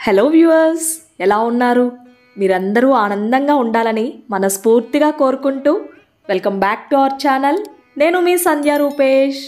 hello viewers ఎలా ఉన్నారు మీరందరూ ఆనందంగా ఉండాలని మనస్ఫూర్తిగా కోరుకుంటూ welcome back to our channel నేను మీ సంధ్య రూపేష్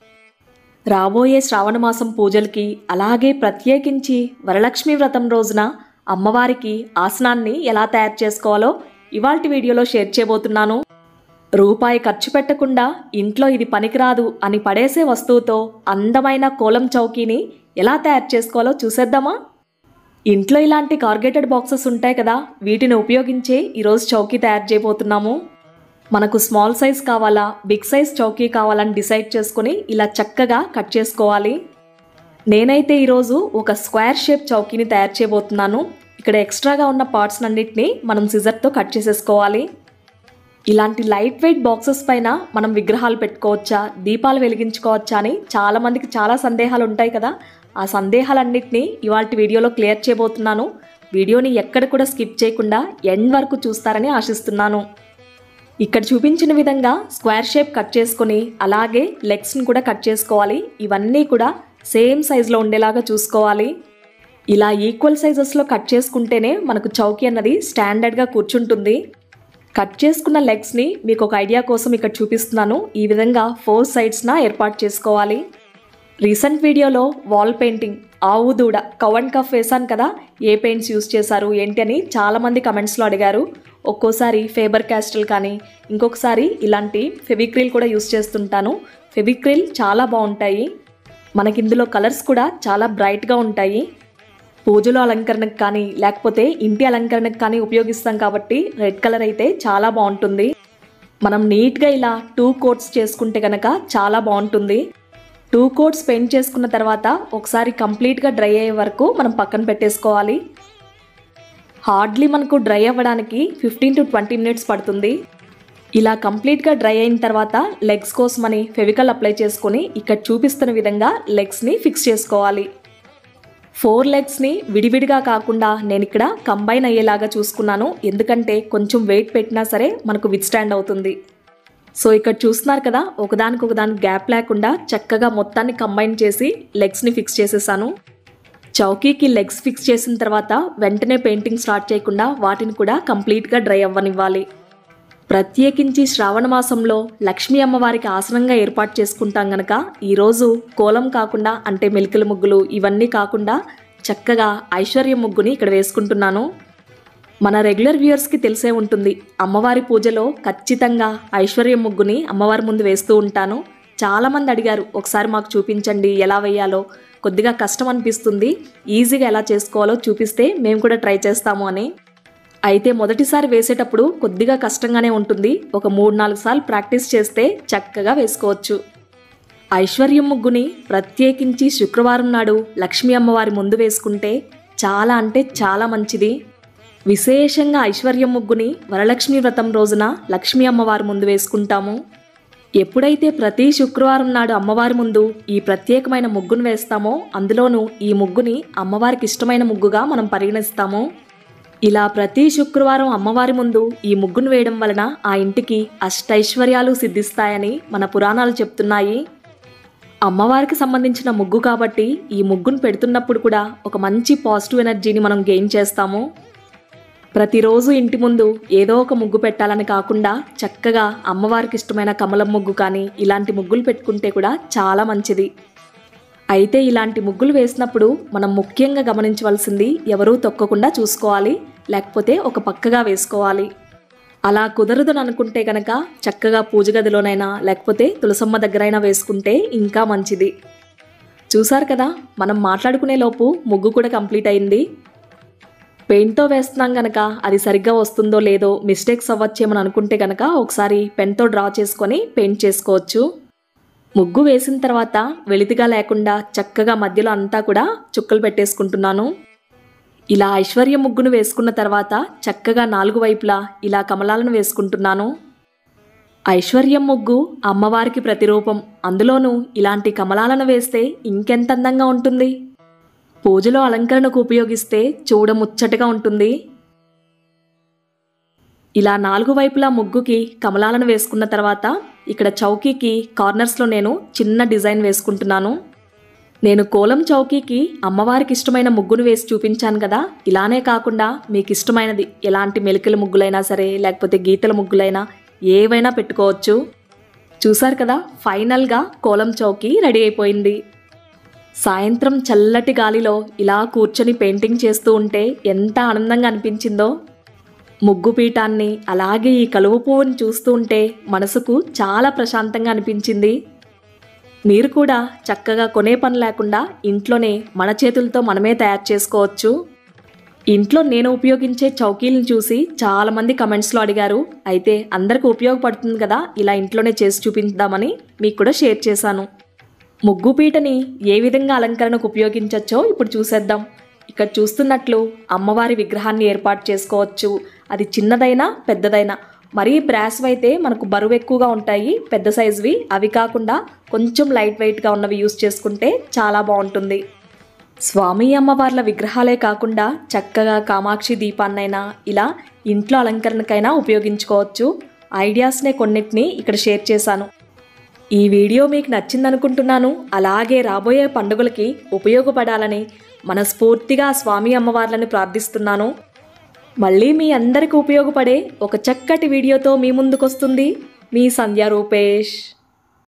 రాబోయే శ్రావణ మాసం పూజలకి అలాగే ప్రత్యేకించి వరలక్ష్మి వ్రతం రోజున అమ్మవారికి ఆసనాన్ని ఎలా తయారు చేసుకోవాలో ఇవాల్టి వీడియోలో షేర్ చేయబోతున్నాను రూపాయి ఖర్చు పెట్టకుండా ఇంట్లో ఇది పనికిరాదు అని పడేసే వస్తువుతో అందమైన కోలం చౌకీని ఎలా తయారు చేసుకోవాలో చూసేద్దామా ఇంట్లో ఇలాంటి కార్గేటెడ్ బాక్సెస్ ఉంటాయి కదా వీటిని ఉపయోగించే ఈరోజు చౌకీ తయారు చేయబోతున్నాము మనకు స్మాల్ సైజ్ కావాలా బిగ్ సైజ్ చౌకీ కావాలని డిసైడ్ చేసుకుని ఇలా చక్కగా కట్ చేసుకోవాలి నేనైతే ఈరోజు ఒక స్క్వేర్ షేప్ చౌకీని తయారు చేయబోతున్నాను ఇక్కడ ఎక్స్ట్రాగా ఉన్న పార్ట్స్ అన్నిటిని మనం సిజర్తో కట్ చేసేసుకోవాలి ఇలాంటి లైట్ వెయిట్ బాక్సెస్ పైన మనం విగ్రహాలు పెట్టుకోవచ్చా దీపాలు వెలిగించుకోవచ్చా అని చాలా మందికి చాలా సందేహాలు ఉంటాయి కదా ఆ సందేహాలన్నింటినీ ఇవాళ వీడియోలో క్లియర్ చేయబోతున్నాను వీడియోని ఎక్కడ కూడా స్కిప్ చేయకుండా ఎండ్ వరకు చూస్తారని ఆశిస్తున్నాను ఇక్కడ చూపించిన విధంగా స్క్వేర్ షేప్ కట్ చేసుకొని అలాగే లెగ్స్ని కూడా కట్ చేసుకోవాలి ఇవన్నీ కూడా సేమ్ సైజులో ఉండేలాగా చూసుకోవాలి ఇలా ఈక్వల్ సైజెస్లో కట్ చేసుకుంటేనే మనకు చౌకీ అన్నది స్టాండర్డ్గా కూర్చుంటుంది కట్ చేసుకున్న లెగ్స్ని మీకు ఒక ఐడియా కోసం ఇక్కడ చూపిస్తున్నాను ఈ విధంగా ఫోర్ సైడ్స్న ఏర్పాటు చేసుకోవాలి రీసెంట్ వీడియోలో వాల్ పెయింటింగ్ ఆవు దూడ కవ్ అండ్ కఫ్ వేశాను కదా ఏ పెయింట్స్ యూస్ చేశారు ఏంటి అని చాలామంది కమెంట్స్లో అడిగారు ఒక్కోసారి ఫేబర్ క్యాస్టల్ కానీ ఇంకొకసారి ఇలాంటి ఫెవిక్రిల్ కూడా యూస్ చేస్తుంటాను ఫెవిక్రిల్ చాలా బాగుంటాయి మనకి ఇందులో కలర్స్ కూడా చాలా బ్రైట్గా ఉంటాయి పూజలో అలంకరణకు కానీ లేకపోతే ఇంటి అలంకరణకు కానీ ఉపయోగిస్తాం కాబట్టి రెడ్ కలర్ అయితే చాలా బాగుంటుంది మనం నీట్గా ఇలా టూ కోట్స్ చేసుకుంటే కనుక చాలా బాగుంటుంది టూ కోట్స్ పెయింట్ చేసుకున్న తర్వాత ఒకసారి కంప్లీట్గా డ్రై అయ్యే వరకు మనం పక్కన పెట్టేసుకోవాలి హార్డ్లీ మనకు డ్రై అవ్వడానికి ఫిఫ్టీన్ టు ట్వంటీ మినిట్స్ పడుతుంది ఇలా కంప్లీట్గా డ్రై అయిన తర్వాత లెగ్స్ కోసమని ఫెవికల్ అప్లై చేసుకొని ఇక్కడ చూపిస్తున్న విధంగా లెగ్స్ని ఫిక్స్ చేసుకోవాలి ఫోర్ లెగ్స్ని విడివిడిగా కాకుండా నేను ఇక్కడ కంబైన్ అయ్యేలాగా చూసుకున్నాను ఎందుకంటే కొంచెం వెయిట్ పెట్టినా సరే మనకు విత్ స్టాండ్ అవుతుంది సో ఇక్కడ చూస్తున్నారు కదా ఒకదానికి ఒకదానికి గ్యాప్ లేకుండా చక్కగా మొత్తాన్ని కంబైన్ చేసి లెగ్స్ని ఫిక్స్ చేసేసాను చౌకీకి లెగ్స్ ఫిక్స్ చేసిన తర్వాత వెంటనే పెయింటింగ్ స్టార్ట్ చేయకుండా వాటిని కూడా కంప్లీట్గా డ్రై అవ్వనివ్వాలి ప్రత్యేకించి శ్రావణ మాసంలో లక్ష్మీ అమ్మవారికి ఆసనంగా ఏర్పాటు చేసుకుంటాం గనక ఈరోజు కోలం కాకుండా అంటే మెలికల ముగ్గులు ఇవన్నీ కాకుండా చక్కగా ఐశ్వర్య ముగ్గుని ఇక్కడ వేసుకుంటున్నాను మన రెగ్యులర్ వ్యూయర్స్కి తెలిసే ఉంటుంది అమ్మవారి పూజలో ఖచ్చితంగా ఐశ్వర్య ముగ్గుని అమ్మవారి ముందు వేస్తూ ఉంటాను చాలామంది అడిగారు ఒకసారి మాకు చూపించండి ఎలా వేయాలో కొద్దిగా కష్టం అనిపిస్తుంది ఈజీగా ఎలా చేసుకోవాలో చూపిస్తే మేము కూడా ట్రై చేస్తాము అని అయితే మొదటిసారి వేసేటప్పుడు కొద్దిగా కష్టంగానే ఉంటుంది ఒక మూడు నాలుగు సార్లు ప్రాక్టీస్ చేస్తే చక్కగా వేసుకోవచ్చు ఐశ్వర్యం ముగ్గుని ప్రత్యేకించి శుక్రవారం నాడు లక్ష్మీ అమ్మవారి ముందు వేసుకుంటే చాలా అంటే చాలా మంచిది విశేషంగా ఐశ్వర్యం ముగ్గుని వరలక్ష్మి వ్రతం రోజున లక్ష్మీ అమ్మవారి ముందు వేసుకుంటాము ఎప్పుడైతే ప్రతి శుక్రవారం నాడు అమ్మవారి ముందు ఈ ప్రత్యేకమైన ముగ్గును వేస్తామో అందులోనూ ఈ ముగ్గుని అమ్మవారికి ఇష్టమైన ముగ్గుగా మనం పరిగణిస్తాము ఇలా ప్రతి శుక్రవారం అమ్మవారి ముందు ఈ ముగ్గును వేయడం వలన ఆ ఇంటికి అష్టైశ్వర్యాలు సిద్ధిస్తాయని మన పురాణాలు చెప్తున్నాయి అమ్మవారికి సంబంధించిన ముగ్గు కాబట్టి ఈ ముగ్గును పెడుతున్నప్పుడు కూడా ఒక మంచి పాజిటివ్ ఎనర్జీని మనం గెయిన్ చేస్తాము ప్రతిరోజు ఇంటి ముందు ఏదో ఒక ముగ్గు పెట్టాలని కాకుండా చక్కగా అమ్మవారికి ఇష్టమైన కమలం ముగ్గు కానీ ఇలాంటి ముగ్గులు పెట్టుకుంటే కూడా చాలా మంచిది అయితే ఇలాంటి ముగ్గులు వేసినప్పుడు మనం ముఖ్యంగా గమనించవలసింది ఎవరూ తొక్కకుండా చూసుకోవాలి లేకపోతే ఒక పక్కగా వేసుకోవాలి అలా కుదరదు అనుకుంటే కనుక చక్కగా పూజ గదిలోనైనా లేకపోతే తులసమ్మ దగ్గరైనా వేసుకుంటే ఇంకా మంచిది చూసారు కదా మనం మాట్లాడుకునే లోపు ముగ్గు కూడా కంప్లీట్ అయింది పెయింట్తో వేస్తున్నాం కనుక అది సరిగ్గా వస్తుందో లేదో మిస్టేక్స్ అవ్వచ్చేమని అనుకుంటే కనుక ఒకసారి పెన్తో డ్రా చేసుకొని పెయింట్ చేసుకోవచ్చు ముగ్గు వేసిన తర్వాత వెలితిగా లేకుండా చక్కగా మధ్యలో అంతా కూడా చుక్కలు పెట్టేసుకుంటున్నాను ఇలా ఐశ్వర్య ముగ్గును వేసుకున్న తర్వాత చక్కగా నాలుగు వైపులా ఇలా కమలాలను వేసుకుంటున్నాను ఐశ్వర్యం ముగ్గు అమ్మవారికి ప్రతిరూపం అందులోనూ ఇలాంటి కమలాలను వేస్తే ఇంకెంత అందంగా ఉంటుంది పూజలో అలంకరణకు ఉపయోగిస్తే చూడముచ్చటగా ఉంటుంది ఇలా నాలుగు వైపులా ముగ్గుకి కమలాలను వేసుకున్న తర్వాత ఇక్కడ చౌకీకి కార్నర్స్లో నేను చిన్న డిజైన్ వేసుకుంటున్నాను నేను కోలం చౌకీకి అమ్మవారికి ఇష్టమైన ముగ్గును వేసి చూపించాను కదా ఇలానే కాకుండా మీకు ఇష్టమైనది ఎలాంటి మెలికల ముగ్గులైనా సరే లేకపోతే గీతల ముగ్గులైనా ఏవైనా పెట్టుకోవచ్చు చూసారు కదా ఫైనల్గా కోలం చౌకీ రెడీ అయిపోయింది సాయంత్రం చల్లటి గాలిలో ఇలా కూర్చొని పెయింటింగ్ చేస్తూ ఉంటే ఎంత ఆనందంగా అనిపించిందో ముగ్గు పీఠాన్ని అలాగే ఈ కలువ పువ్వుని చూస్తూ ఉంటే మనసుకు చాలా ప్రశాంతంగా అనిపించింది మీరు కూడా చక్కగా కొనే పని లేకుండా ఇంట్లోనే మన చేతులతో మనమే తయారు చేసుకోవచ్చు ఇంట్లో నేను ఉపయోగించే చౌకీలను చూసి చాలామంది కమెంట్స్లో అడిగారు అయితే అందరికీ ఉపయోగపడుతుంది కదా ఇలా ఇంట్లోనే చేసి చూపించుదామని మీకు కూడా షేర్ చేశాను ముగ్గు పీటని ఏ విధంగా అలంకరణకు ఉపయోగించవచ్చో ఇప్పుడు చూసేద్దాం ఇక్కడ చూస్తున్నట్లు అమ్మవారి విగ్రహాన్ని ఏర్పాటు చేసుకోవచ్చు అది చిన్నదైనా పెద్దదైనా మరీ బ్రాస్ అయితే మనకు బరువు ఎక్కువగా ఉంటాయి పెద్ద సైజువి అవి కాకుండా కొంచెం లైట్ వెయిట్గా ఉన్నవి యూస్ చేసుకుంటే చాలా బాగుంటుంది స్వామి అమ్మవార్ల విగ్రహాలే కాకుండా చక్కగా కామాక్షి దీపాన్నైనా ఇలా ఇంట్లో అలంకరణకైనా ఉపయోగించుకోవచ్చు ఐడియాస్నే కొన్నిటిని ఇక్కడ షేర్ చేశాను ఈ వీడియో మీకు నచ్చిందనుకుంటున్నాను అలాగే రాబోయే పండుగలకి ఉపయోగపడాలని మనస్ఫూర్తిగా స్వామి అమ్మవార్లను ప్రార్థిస్తున్నాను మళ్ళీ మీ అందరికీ ఉపయోగపడే ఒక చక్కటి వీడియోతో మీ ముందుకొస్తుంది మీ సంధ్యా రూపేష్